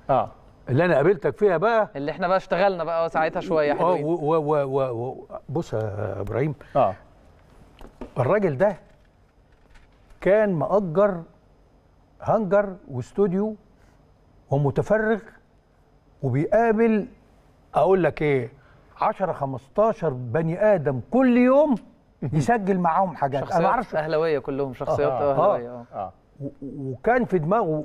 اه اللي انا قابلتك فيها بقى اللي احنا بقى اشتغلنا بقى ساعتها شويه اه حلوين و- و- و- و- بص يا ابراهيم اه الراجل ده كان مأجر هانجر واستوديو ومتفرغ وبيقابل اقول لك ايه 10 15 بني ادم كل يوم يسجل معاهم حاجات انا ما شخصيات اعرفش اهلاويه كلهم شخصيات آه، آه. اهلاويه اه اه و- وكان في دماغه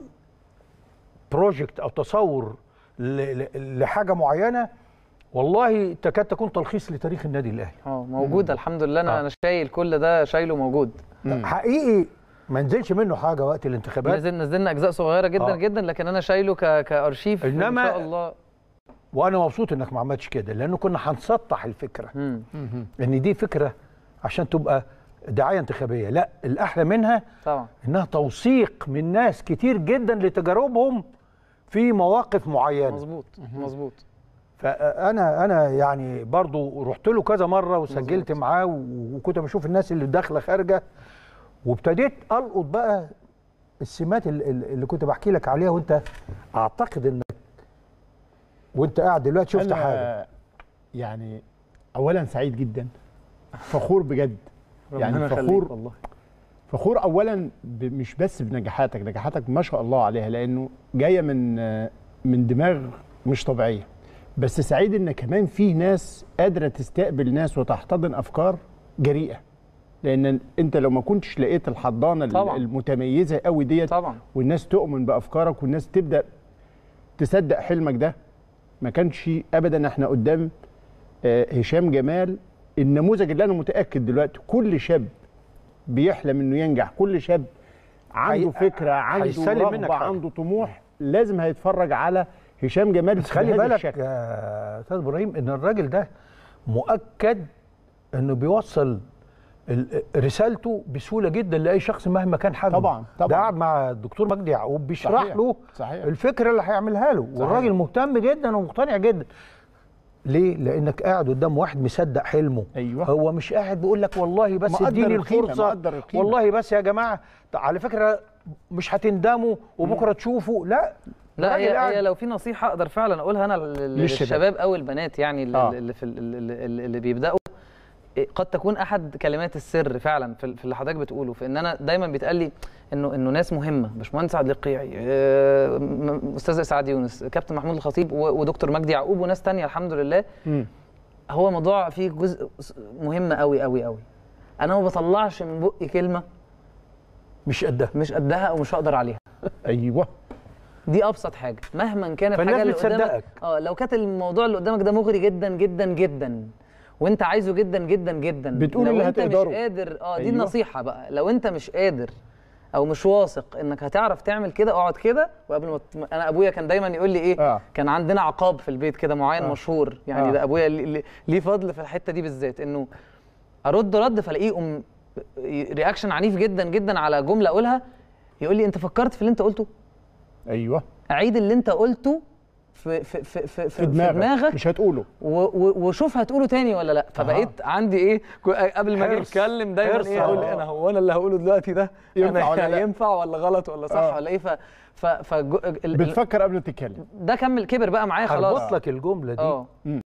بروجكت او تصور ل- ل- لحاجه معينه والله تكاد تكون تلخيص لتاريخ النادي الاهلي اه موجوده الحمد لله انا آه. انا شايل كل ده شايله موجود حقيقي ما نزلش منه حاجه وقت الانتخابات نزل نزلنا اجزاء صغيره جدا آه. جدا لكن انا شايله ك... كارشيف ان إنما- شاء الله وانا مبسوط انك ما عملتش كده لانه كنا هنسطح الفكره مم. ان دي فكره عشان تبقى دعايه انتخابيه لا الاحلى منها طبعا انها توثيق من ناس كتير جدا لتجاربهم في مواقف معينه مظبوط مظبوط فانا انا يعني برضو رحت له كذا مره وسجلت معاه و- وكنت بشوف الناس اللي داخله خارجه وابتديت القط بقى السمات ال- ال- اللي كنت بحكي لك عليها وانت اعتقد انك وانت قاعد دلوقتي شفت أنا حاجه يعني اولا سعيد جدا فخور بجد يعني ربنا يخليك فخور والله فخور اولا ب- مش بس بنجاحاتك نجاحاتك ما شاء الله عليها لانه جايه من آه، من دماغ مش طبيعيه بس سعيد ان كمان في ناس قادره تستقبل ناس وتحتضن افكار جريئه لان انت لو ما كنتش لقيت الحضانه طبعاً. المتميزه قوي ديت طبعا والناس تؤمن بافكارك والناس تبدا تصدق حلمك ده ما كانش ابدا احنا قدام آه، هشام جمال النموذج اللي انا متاكد دلوقتي كل شاب بيحلم انه ينجح كل شاب عنده هي- فكره عنده هيسلم منك رغبه حاجة. عنده طموح لازم هيتفرج على هشام جمال بس خلي بهذا بالك الشكل. يا استاذ ابراهيم ان الراجل ده مؤكد انه بيوصل ال- رسالته بسهوله جدا لاي شخص مهما كان حجمه طبعاً، طبعاً. ده قاعد مع الدكتور مجدي يعقوب بيشرح صحيح، له صحيح. الفكره اللي هيعملها له والراجل مهتم جدا ومقتنع جدا ليه؟ لانك قاعد قدام واحد مصدق حلمه أيوة. هو مش قاعد بيقول لك والله بس مقدر اديني القيمة، الفرصه مقدر القيمة. والله بس يا جماعه على فكره مش هتندموا وبكره تشوفوا لا لا الراجل هي, قاعد- هي لو في نصيحه اقدر فعلا اقولها انا لل- للشباب. للشباب او البنات يعني اللي, آه. اللي في ال- اللي, اللي اللي بيبداوا إيه، قد تكون احد كلمات السر فعلا في في اللي حضرتك بتقوله في ان انا دايما بيتقال لي انه انه ناس مهمه باشمهندس عادل القيعي آه، م- استاذ اسعاد يونس كابتن محمود الخطيب و- ودكتور مجدي يعقوب وناس تانية الحمد لله مم. هو موضوع فيه جزء مهم قوي قوي قوي انا ما بطلعش من بقي كلمه مش قدها مش قدها او مش هقدر عليها ايوه دي ابسط حاجه مهما كانت فالناس الحاجه اللي بتصدقك. قدامك اه لو كانت الموضوع اللي قدامك ده مغري جدا جدا جدا وانت عايزه جدا جدا جدا بتقول لو اللي انت هتقدره. مش قادر اه دي أيوة. النصيحه بقى لو انت مش قادر او مش واثق انك هتعرف تعمل كده اقعد كده وقبل ما ت- انا ابويا كان دايما يقول لي ايه آه. كان عندنا عقاب في البيت كده معين آه. مشهور يعني آه. ده ابويا ليه- ليه- ليه فضل في الحته دي بالذات انه ارد رد فالاقيه يقوم رياكشن عنيف جدا جدا على جمله اقولها يقول لي انت فكرت في اللي انت قلته ايوه عيد اللي انت قلته في في في في, في دماغك, دماغك مش هتقوله و- و- وشوف هتقوله تاني ولا لا فبقيت عندي ايه كو- قبل ما اجي حرص. اتكلم دايما حرص ايه اقول على- انا هو انا اللي هقوله دلوقتي ده ينفع أنا ولا لا؟ ينفع ولا غلط ولا صح آه. ولا ايه ف ف ف ال- ال- بتفكر قبل ما تتكلم ده كمل كبر بقى معايا خلاص هربط لك الجمله دي اه